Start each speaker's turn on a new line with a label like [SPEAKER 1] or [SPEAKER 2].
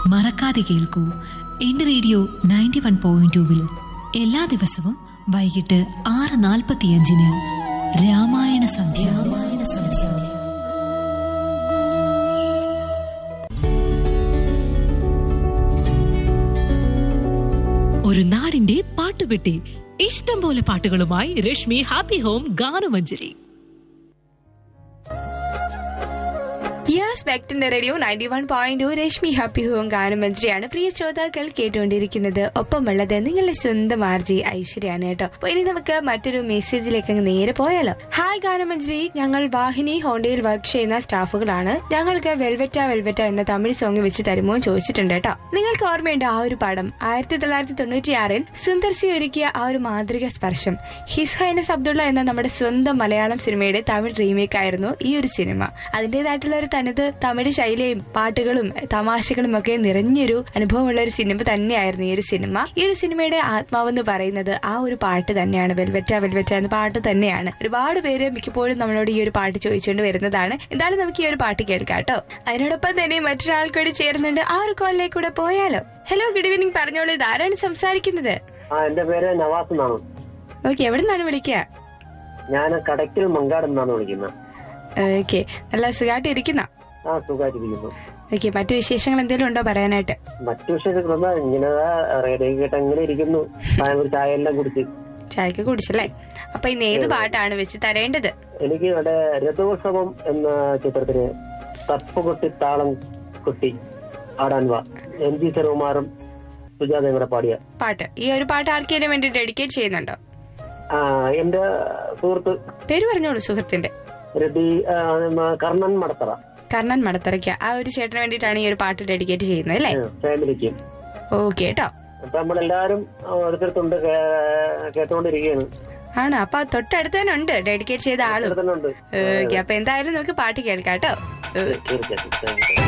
[SPEAKER 1] മറക്കാതെ കേൾക്കൂ എന്റെ റേഡിയോ നയൻറ്റി വൺ പോയിന്റ് ടുവിൽ എല്ലാ ദിവസവും വൈകിട്ട് ആറ് നാൽപ്പത്തിയഞ്ചിന് രാമായണ സന്ധ്യ രാമായണ സന്ധ്യ
[SPEAKER 2] ഒരു നാടിന്റെ പാട്ടുപെട്ടി ഇഷ്ടം പോലെ പാട്ടുകളുമായി Rashmi happy home Ganamanjari
[SPEAKER 3] yes ബാക്ടിന്റെ radio ninety one point Rashmi happy home ഗാനമഞ്ജരിയാണ് പ്രിയ ശ്രോതാക്കൾ കേട്ടുകൊണ്ടിരിക്കുന്നത് ഒപ്പമുള്ളത് നിങ്ങളുടെ സ്വന്തം ആർജി ഐശ്വര്യാണ് കേട്ടോ അപ്പൊ ഇനി നമുക്ക് മറ്റൊരു മെസ്സേജിലേക്ക് അങ്ങ് നേരെ പോയാലോ ഹായ് ഗാനമഞ്ജരി ഞങ്ങൾ വാഹിനി ഹോണ്ടയിൽ വർക്ക് ചെയ്യുന്ന സ്റ്റാഫുകളാണ് ഞങ്ങൾക്ക് വെൽവെറ്റ വെൽവെറ്റ എന്ന തമിഴ് സോങ് വെച്ച് തരുമോ എന്ന് ചോദിച്ചിട്ടുണ്ട് കേട്ടോ നിങ്ങൾക്ക് ഓർമ്മയുണ്ട് ആ ഒരു പടം ആയിരത്തി തൊള്ളായിരത്തി തൊണ്ണൂറ്റിയാറിൽ സുന്ദർ സി ഒരുക്കിയ ആ ഒരു മാതൃക സ്പർശം ഹിസ് ഹൈനസ് അബ്ദുള്ള എന്ന നമ്മുടെ സ്വന്തം മലയാളം സിനിമയുടെ തമിഴ് റീമേക്ക് ആയിരുന്നു ഈ ഒരു സിനിമ അതിന്റേതായിട്ടുള്ള ഒരു തനത് തമിഴ് ശൈലിയും പാട്ടുകളും തമാശകളും ഒക്കെ നിറഞ്ഞൊരു അനുഭവമുള്ള ഒരു സിനിമ തന്നെയായിരുന്നു ഈ ഒരു സിനിമ ഈ ഒരു സിനിമയുടെ ആത്മാവെന്ന് പറയുന്നത് ആ ഒരു പാട്ട് തന്നെയാണ് വെൽവെറ്റ വെൽവെറ്റ എന്ന പാട്ട് തന്നെയാണ് ഒരുപാട് പേര് മിക്കപ്പോഴും നമ്മളോട് ഈ ഒരു പാട്ട് ചോദിച്ചുകൊണ്ട് വരുന്നതാണ് എന്തായാലും നമുക്ക് ഈ ഒരു പാട്ട് കേൾക്കാം കേട്ടോ അതിനോടൊപ്പം തന്നെ മറ്റൊരാൾ കൂടി ചേരുന്നുണ്ട് ആ ഒരു കോളിലേക്ക് കൂടെ പോയാലോ ഹലോ ഗുഡ് ഈവനിങ് പറഞ്ഞോളൂ ഇത് ആരാണ് സംസാരിക്കുന്നത്
[SPEAKER 4] ആ എന്റെ പേര് നവാസ് എന്നാണ്
[SPEAKER 3] ഓക്കെ എവിടെ നിന്നാണ് വിളിക്കുക
[SPEAKER 4] ഞാൻ കടയ്ക്കൽ മങ്കാട് എന്നാണ് വിളിക്കുന്നത്
[SPEAKER 3] ഓക്കെ നല്ല സുഖമായിട്ട് ഇരിക്കുന്ന
[SPEAKER 4] ആ സുഖമായിട്ടിരിക്കുന്നു
[SPEAKER 3] ഓക്കെ മറ്റു വിശേഷങ്ങൾ എന്തെങ്കിലും ഉണ്ടോ പറയാനായിട്ട്
[SPEAKER 4] മറ്റു വിഷയങ്ങൾ ഇങ്ങനെ റേഡിയോ കേട്ട് അങ്ങനെ ഇരിക്കുന്നു ചായ ഒരു ചായ എല്ലാം കുടിച്ച്
[SPEAKER 3] ചായക്ക് കുടിച്ചല്ലേ അപ്പൊ ഇന്ന് ഏത് പാട്ടാണ് വെച്ച് തരേണ്ടത്
[SPEAKER 4] എനിക്ക് ഇവിടെ രഥോത്സവം എന്ന ചിത്രത്തിന് തപ്പുകൊട്ടി താളം കൊട്ടി ആടാൻ വാ എം ജി ശരകുമാറും സുജാതയും കൂടെ പാടിയ
[SPEAKER 3] പാട്ട് ഈ ഒരു പാട്ട് ആർക്കെങ്കിലും വേണ്ടി ഡെഡിക്കേറ്റ് ചെയ്യുന്നുണ്ടോ
[SPEAKER 4] ആ എന്റെ സുഹൃത്ത്
[SPEAKER 3] പേര് പറഞ്ഞോളൂ സുഹൃത്തിന്റെ
[SPEAKER 4] രതി ആ, കർണൻ മടത്തറ
[SPEAKER 3] കർണൻ മടത്തറയ്ക്ക ആ ഒരു ചേട്ടന് വേണ്ടിയിട്ടാണ് ഈ ഒരു പാട്ട് ഡെഡിക്കേറ്റ് ചെയ്യുന്നത് അല്ലേ
[SPEAKER 4] ഫാമിലിക്കും
[SPEAKER 3] ഓക്കെ കേട്ടോ
[SPEAKER 4] അപ്പൊ നമ്മളെല്ലാരും ഓരോരുത്തരത്തുണ്ട് കേ- കേട്ടുകൊണ്ടിരിക്കുകയാണ്
[SPEAKER 3] ആണ് അപ്പൊ തൊട്ടടുത്ത് തന്നെ ഉണ്ട് ഡെഡിക്കേറ്റ് ചെയ്ത ആളും
[SPEAKER 4] അടുത്തുണ്ട്
[SPEAKER 3] ഓക്കെ അപ്പൊ എന്തായാലും നമുക്ക് പാട്ട് കേൾക്കാം കേട്ടോ
[SPEAKER 4] തീർച്ചയായിട്ടും